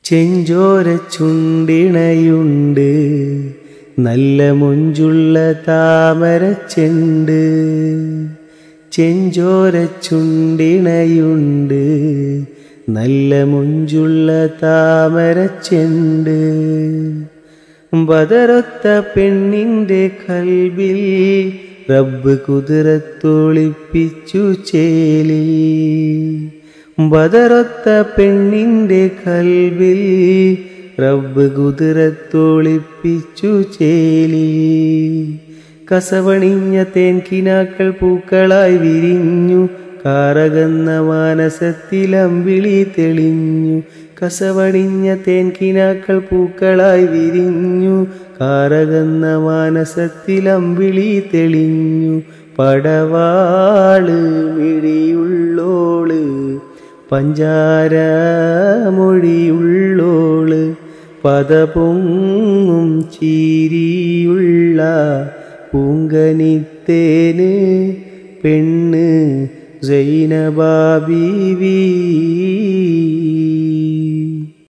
ചെഞ്ചോര ചുണ്ടിണയുണ്ട് നല്ല മുഞ്ചുള്ള താമരച്ചെണ്ട് ചെഞ്ചോര ചുണ്ടിണയുണ്ട് നല്ല മുഞ്ചുള്ള താമരച്ചെണ്ട് ബദറൊത്ത പെണ്ണിൻ്റെ കൽവിൽ റബ്ബ് കുതിരത്തൊളിപ്പിച്ചു ചേലി ബദറൊത്ത പെണ്ണിൻ്റെ കൽവിൽ റബ്ബ് കുതിരത്തൊളിപ്പിച്ചു ചേലി കസവണിഞ്ഞ തേൻകിനാക്കൾ പൂക്കളായി വിരിഞ്ഞു കാറകന്ന മാനസത്തിലമ്പിളി തെളിഞ്ഞു കസവണിഞ്ഞ തേൻകിനാക്കൾ പൂക്കളായി വിരിഞ്ഞു കാറകന്ന മാനസത്തിലമ്പിളി തെളിഞ്ഞു പടവാള് മിഴിയുള്ളോള് പഞ്ചാര മൊഴിയുള്ളോള് പദപൊങ്ങും ചീരിയുള്ള പൂങ്കനിത്തേന് പെണ്ണ് സൈനബാബീവി